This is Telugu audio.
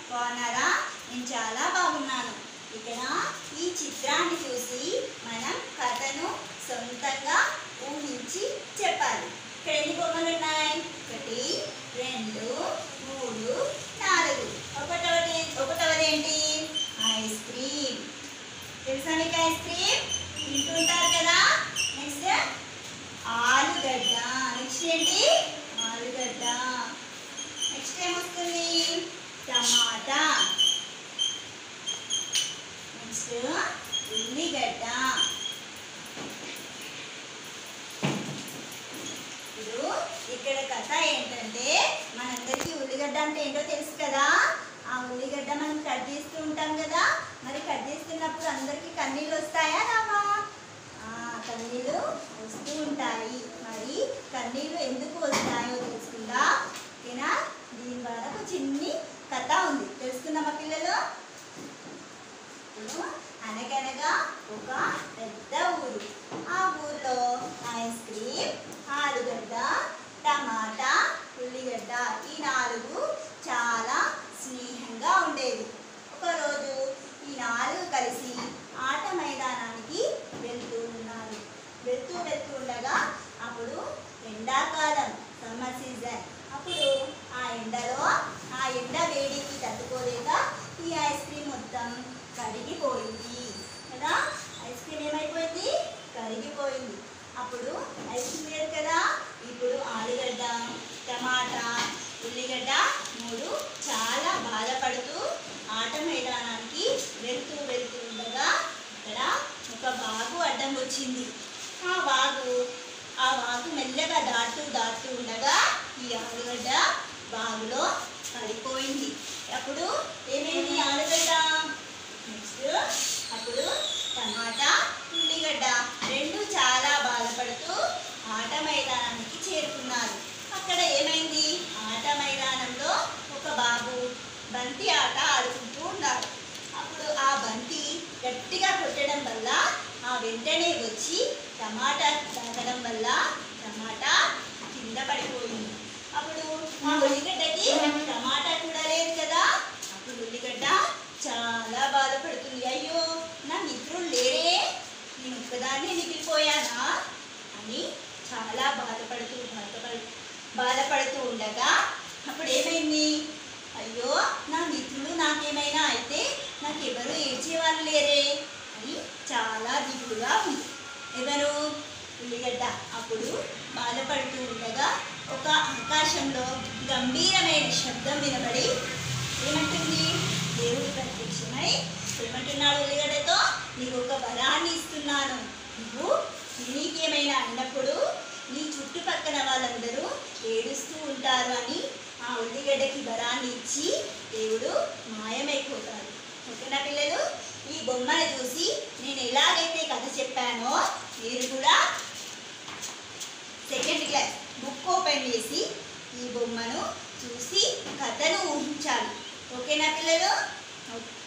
బాగున్నారా నేను చాలా బాగున్నాను ఇక్కడ ఈ చిత్రాన్ని చూసి మనం కథను సొంతంగా ఊహించి చెప్పాలి ఇక్కడ ఎన్ని బొమ్మలు ఉన్నాయి ఒకటి రెండు మూడు నాలుగు ఒకటవది ఒకటవది ఏంటి ఐస్ క్రీమ్ తెలుసా మీకు ఐస్ క్రీమ్ తింటుంటారు కదా నెక్స్ట్ ఆలుగడ్డ నెక్స్ట్ ఏంటి ఆలుగడ్డ నెక్స్ట్ ఏమొస్తుంది టమాటా నెక్స్ట్ ఉల్లిగడ్డ ఇప్పుడు ఇక్కడ కథ ఏంటంటే మనందరికీ ఉల్లిగడ్డ అంటే ఏంటో తెలుసు కదా ఆ ఉల్లిగడ్డ మనం కట్ చేస్తూ ఉంటాం కదా మరి కట్ చేస్తున్నప్పుడు అందరికీ కన్నీళ్ళు వస్తాయా రావా ఆ, కన్నీళ్ళు వస్తూ ఉంటాయి మరి కన్నీళ్ళు ఎందుకు వస్తాయో తెలుసుకుందా ఓకేనా దీని ద్వారా ఒక చిన్ని కథ ఉంది తెలుసుకుందామా పిల్లలు ఇప్పుడు అనగనగా ఒక పెద్ద ఊరు ఆ ఊర్లో ఐస్ క్రీమ్ ఆలుగడ్డ టమాటా ఉల్లిగడ్డ ఈ నాలుగు చాలా స్నేహంగా ఉండేవి ఒకరోజు ఈ నాలుగు కలిసి ఆట మైదానానికి వెళ్తూ ఉన్నారు వెళ్తూ వెళ్తూ ఉండగా అప్పుడు ఎండాకాలం సమ్మర్ సీజన్ అప్పుడు ఆ ఎండలో ఆ ఎండ వేడికి తట్టుకోలేక ఈ ఐస్ క్రీమ్ మొత్తం కరిగిపోయింది కదా ఐస్ క్రీమ్ ఏమైపోయింది కరిగిపోయింది అప్పుడు ఐస్ క్రీమ్ లేదు కదా ఇప్పుడు ఆలుగడ్డ టమాటా ఉల్లిగడ్డ మూడు చాలా బాధపడుతూ ఆట మైదానానికి వెళ్తూ వెళ్తూ ఉండగా అక్కడ ఒక వాగు అడ్డం వచ్చింది ఆ వాగు ఆ వాగు మెల్లగా దాటుతూ దాటుతూ ఉండగా ఈ ఆలుగడ్డ వాగులో పడిపోయింది అప్పుడు ఏమైంది ఆలుగడ్డ నెక్స్ట్ అప్పుడు టమాటా ఉల్లిగడ్డ రెండు చాలా బాధపడుతూ ఆట మైదానానికి చేరుకున్నారు అక్కడ ఏమైంది ఆట మైదానంలో ఒక బాబు బంతి ఆట ఆడుకుంటూ ఉన్నారు అప్పుడు ఆ బంతి గట్టిగా కొట్టడం వల్ల ఆ వెంటనే వచ్చి టమాటా తాగడం వల్ల టమాటా కింద పడిపోయింది అప్పుడు ఆ ఉల్లిగడ్డకి టమాటా కూడా లేదు కదా అప్పుడు ఉల్లిగడ్డ చాలా బాధపడుతుంది అయ్యో నా మిత్రులు లేరే నేను ఒక్కదాన్ని మిగిలిపోయానా అని చాలా బాధపడుతూ బాధపడు బాధపడుతూ ఉండగా అప్పుడు ఏమైంది అయ్యో నా మిత్రులు నాకేమైనా అయితే నాకెవరు ఏడ్చేవాళ్ళు లేరే అని చాలా దిగులుగా ఉంది ఎవరు ఉల్లిగడ్డ అప్పుడు బాధపడుతూ ఉండగా ఒక ఆకాశంలో గంభీరమైన శబ్దం వినబడి ఏమంటుంది దేవుడు ప్రత్యక్షమై ఏమంటున్నాడు ఉల్లిగడ్డతో నీకు ఒక వరాన్ని ఇస్తున్నాను నువ్వు నీకేమైనా అన్నప్పుడు నీ చుట్టుపక్కల వాళ్ళందరూ ఏడుస్తూ ఉంటారు అని ఆ ఉల్లిగడ్డకి వరాన్ని ఇచ్చి దేవుడు మాయమైపోతాడు ఓకేనా పిల్లలు ఈ బొమ్మను చూసి నేను ఎలాగైతే కథ చెప్పానో మీరు కూడా సెకండ్ క్లాస్ బుక్ ఓపెన్ చేసి ఈ బొమ్మను చూసి కథను ఊహించాలి ఓకేనా పిల్లలు ఓకే